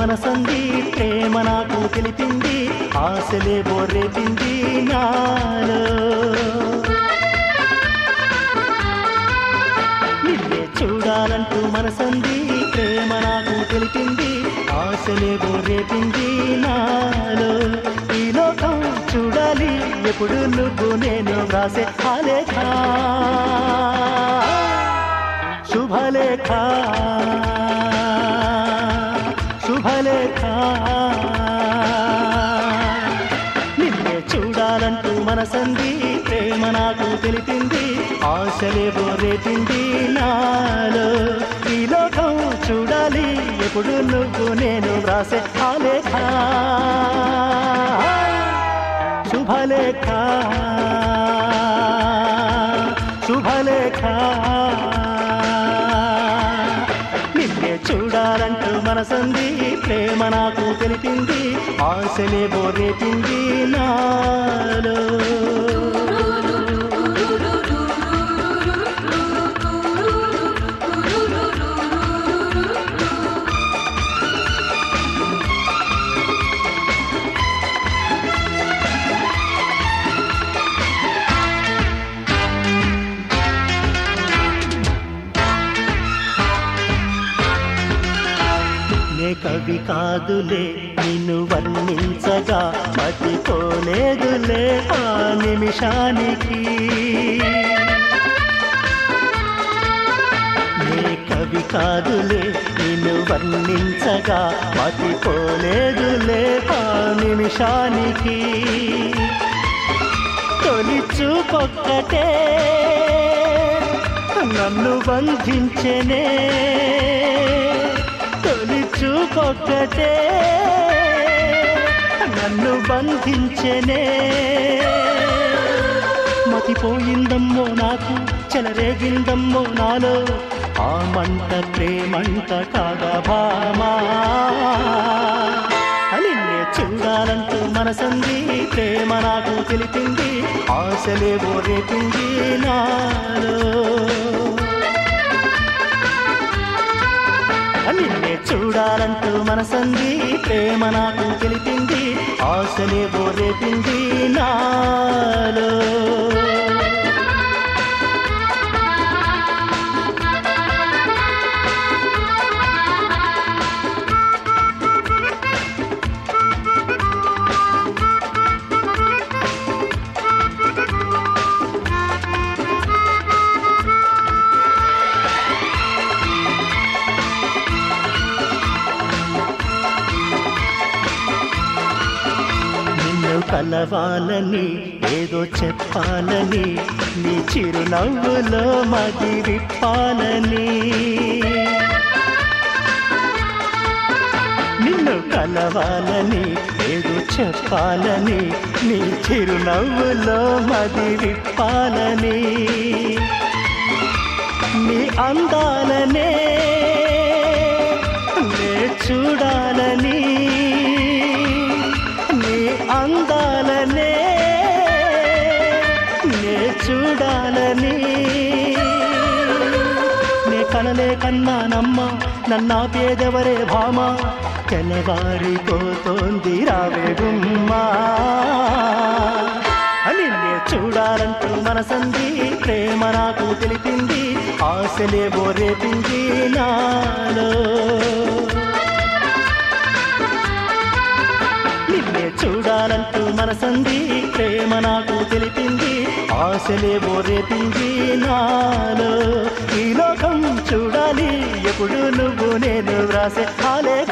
మనసంది ప్రేమ నాకు తెలిపింది ఆశలే బోరేపింది నాలో నిన్నే చూడాలంటూ మనసంది ప్రేమ నాకు తెలిపింది ఆశలే బోరేపింది నాలో ఈ లోకం చూడాలి ఎప్పుడు నువ్వు నేను వ్రాసే ఆలేఖ శుభలేఖ శుభలేఖ నిన్నే చూడాలంటూ మనసంది ప్రేమ నాకు తెలిపింది ఆశలే బోరేపింది నాలో ఈ లోకం చూడాలి ఎప్పుడు నువ్వు నేను వ్రాసే ఆలేఖ శుభలేఖ శుభలేఖ నిన్నే చూడాలంటూ మనసంది ప్రేమ నాకు తెలిపింది ఆశలే బోరేపింది నాలో నే కవి కాదులే నిన్ను వర్ణించగా మతిపోలేదులే ఆ నిమిషానికి నే కవి కాదులే నిన్ను వర్ణించగా మతిపోలేదులే ఆ నిమిషానికి తొలి చూపొక్కటే నన్ను బంధించెనే తొలి చూపొక్కటే నన్ను బంధించెనే మతిపోయిందమ్మో నాకు చెలరేగిందమ్మో నాలో ఆ మంట ప్రేమంట కాగా భామా నిన్నే చూడాలంటూ మనసంది ప్రేమ నాకు తెలిపింది ఆశలే రేపింది నాలో నిన్నే చూడాలంటూ మనసంది ప్రేమ నాకు తెలిపింది ఆశలే రేపింది నాలో నిన్ను కలవాలని ఏదో చెప్పాలని నీ చిరునవ్వులో మది విప్పాలని నిన్ను కలవాలని ఏదో చెప్పాలని నీ చిరునవ్వులో మది విప్పాలని నీ అందాలనే నే చూడాలని నీ అందాలనే నే చూడాలని నే కనలే కన్నానమ్మ నన్నా పేదవరే భామ తెల్లవారిపోతోంది రావే గుమ్మా నిన్నే చూడాలంటూ మనసంది ప్రేమ నాకు తెలిపింది ఆశలే బోరేపింది నాలో నిన్నే చూడాలంటూ మనసంది ప్రేమ నాకు తెలిపింది ఆశలే బోరేపింది నాలో ఈ లోకం చూడాలి ఎప్పుడు నువ్వు నేను వ్రాసే ఆలేఖ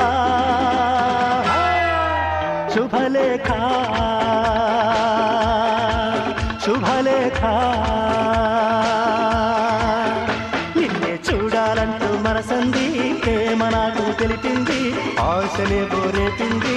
శుభలేఖ శుభలేఖ నిన్నే చూడాలంటూ మనసంది ప్రేమ నాకు తెలిపింది ఆశలే బోరేపింది